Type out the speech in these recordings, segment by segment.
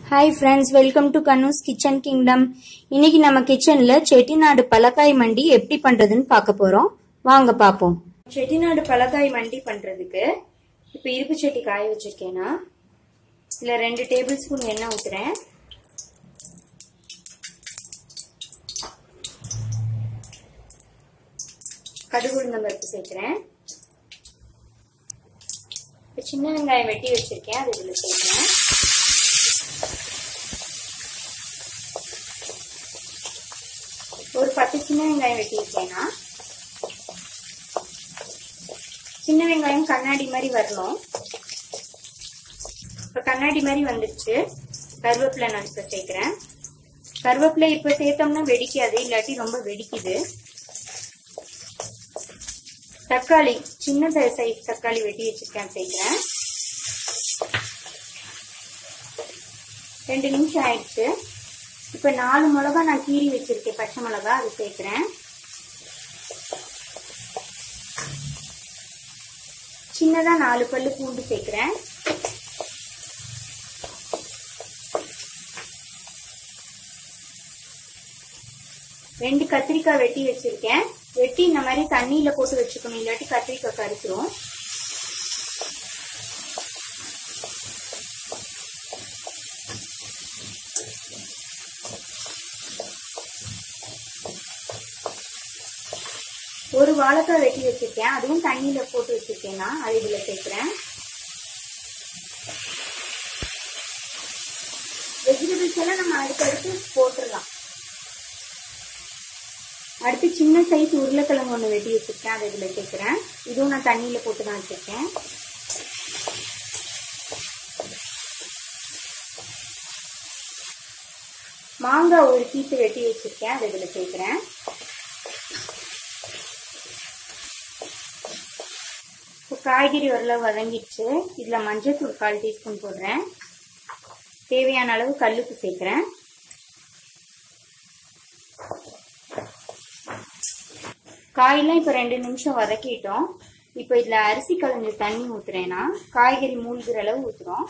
hi friends welcome to கனூஸ் kitchen kingdom இன்னைக்கு நம்ம கிச்சன்ல செட்டிநாடு பலக்காய் மண்டி எப்படி பண்றதுன்னு பார்க்க போறோம் வாங்க பார்ப்போம் செட்டிநாடு பலக்காய் மண்டி பண்றதுக்கு இப்போ இருப்பு சட்டி காய வச்சிருக்கேன்னா இதுல ரெண்டு டேபிள் ஸ்பூன் எண்ணெய் ஊத்துறேன் கடுகு உளுந்தம் பருப்பு சேர்க்கிறேன் இப்போ சின்ன வெங்காயம் வெட்டி வச்சிருக்கேன் அது இதில் சேர்க்கிறேன் ஒரு பத்து சின்ன வெங்காயம் வெட்டியிருக்கேன்னா சின்ன வெங்காயம் கண்ணாடி மாதிரி வரணும் இப்போ கண்ணாடி மாதிரி வந்துருச்சு கருவேப்பிலை நான் இப்போ சேர்க்குறேன் கருவேப்பிலை இப்போ சேர்த்தோம்னா வெடிக்காது இல்லாட்டி ரொம்ப வெடிக்குது தக்காளி சின்ன சைஸ் தக்காளி வெட்டி வச்சிருக்கேன் சேர்க்கிறேன் ரெண்டு நிமிஷம் ஆயிடுச்சு இப்ப நாலு மிளகா நான் கீறி வச்சிருக்கேன் பச்சை மிளகா அது சேர்க்கிறேன் சின்னதா நாலு பல்லு பூண்டு சேர்க்கிறேன் ரெண்டு கத்திரிக்காய் வெட்டி வச்சிருக்கேன் வெட்டி இந்த மாதிரி தண்ணியில போட்டு வச்சுக்கணும் இல்லாட்டி கத்திரிக்காய் கருத்துரும் ஒரு வாழைக்காய் வெட்டி வச்சிருக்கேன் அதுவும் தண்ணியில போட்டு வச்சிருக்கேன்னா அது இதுல சேர்க்கிறேன் வெஜிடபிள்ஸ் எல்லாம் நம்ம அடுத்தடுத்து போட்டுடலாம் அடுத்து சின்ன சைஸ் உருளைக்கிழங்கு ஒன்று வெட்டி வச்சிருக்கேன் அதை இதில் சேர்க்குறேன் இதுவும் நான் தண்ணியில் போட்டு தான் வச்சிருக்கேன் மாங்காய் ஒரு கீத்து வெட்டி வச்சிருக்கேன் அதை இதில் சேர்க்குறேன் இப்போ காய்கறி ஓரளவு வதங்கிடுச்சு இதில் மஞ்சள் தூள் கால் டீஸ்பூன் போடுறேன் தேவையான அளவு கல்லுப்பு சேர்க்குறேன் காயெல்லாம் இப்போ ரெண்டு நிமிஷம் வதக்கிட்டோம் இப்போ இதில் அரிசி கலந்து தண்ணி ஊற்றுறேன்னா காய்கறி மூழ்கிற அளவு ஊற்றுறோம்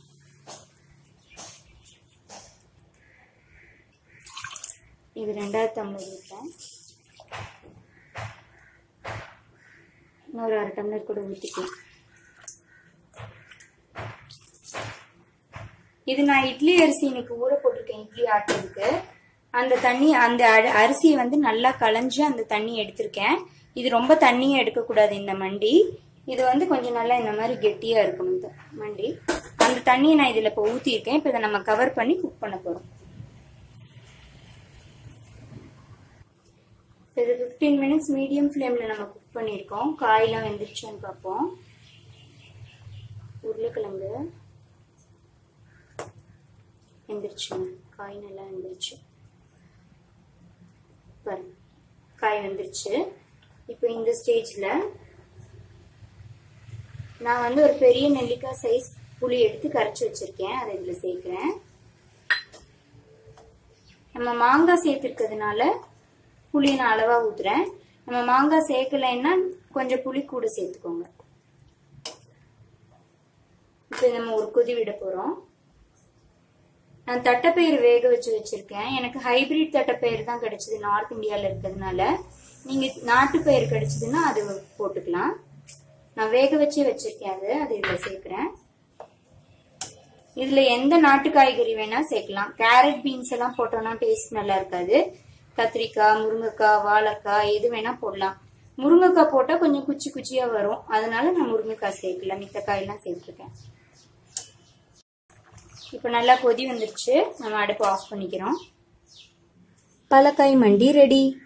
இது ரெண்டாவது டம்ளர் ஊற்றுறேன் இன்னொரு அரை டம்ளர் கூட ஊற்றிக்கலாம் இது நான் இட்லி அரிசி இன்னைக்கு ஊற போட்டிருக்கேன் இட்லி ஆட்டுறதுக்கு அந்த தண்ணி அந்த அரிசியை வந்து நல்லா களைஞ்சு அந்த தண்ணி எடுத்திருக்கேன் இது ரொம்ப தண்ணியும் எடுக்கக்கூடாது இந்த மண்டி இது வந்து கொஞ்சம் நல்லா இந்த மாதிரி கெட்டியா இருக்கணும் இந்த மண்டி அந்த தண்ணியை நான் இதுல இப்போ ஊத்திருக்கேன் இப்போ இதை நம்ம கவர் பண்ணி குக் பண்ண போறோம் இது ஃபிஃப்டீன் மினிட்ஸ் மீடியம் ஃப்ளேம்ல நம்ம குக் பண்ணியிருக்கோம் காயெல்லாம் வெந்துருச்சான்னு பார்ப்போம் உருளைக்கிழங்கு வெந்துருச்சுங்க காய் நல்லா வெந்துருச்சு பாருங்க காய் வந்துருச்சு இப்போ இந்த ஸ்டேஜில் நான் வந்து ஒரு பெரிய நெல்லிக்காய் சைஸ் புளி எடுத்து கரைச்சி வச்சிருக்கேன் அதை இதில் சேர்க்குறேன் நம்ம மாங்காய் சேர்த்துருக்கிறதுனால புளியை நான் அளவாக ஊற்றுறேன் நம்ம மாங்காய் சேர்க்கலைன்னா கொஞ்சம் புளி கூட சேர்த்துக்கோங்க இப்போ நம்ம ஒரு கொதி விட போகிறோம் நான் தட்டைப்பயிறு வேக வச்சு வச்சிருக்கேன் எனக்கு ஹைபிரிட் தட்டைப்பயிறு தான் கிடைச்சது நார்த் இந்தியாவில் இருக்கிறதுனால நீங்க நாட்டு பயிர் கிடைச்சதுன்னா அது போட்டுக்கலாம் நான் வேக வச்சே வச்சிருக்கேன் அது அது இதில் சேர்க்குறேன் இதுல எந்த நாட்டு காய்கறி வேணா சேர்க்கலாம் கேரட் பீன்ஸ் எல்லாம் போட்டோம்னா டேஸ்ட் நல்லா இருக்காது கத்திரிக்காய் முருங்கைக்காய் வாழைக்காய் எது வேணா போடலாம் முருங்கைக்காய் போட்டா கொஞ்சம் குச்சி குச்சியா வரும் அதனால நான் முருங்கைக்காய் சேர்க்கல மித்த காயெல்லாம் சேர்த்துருக்கேன் இப்போ நல்லா கொதி வந்துருச்சு நம்ம அடுப்பு ஆஃப் பண்ணிக்கிறோம் பலக்காய் மண்டி ரெடி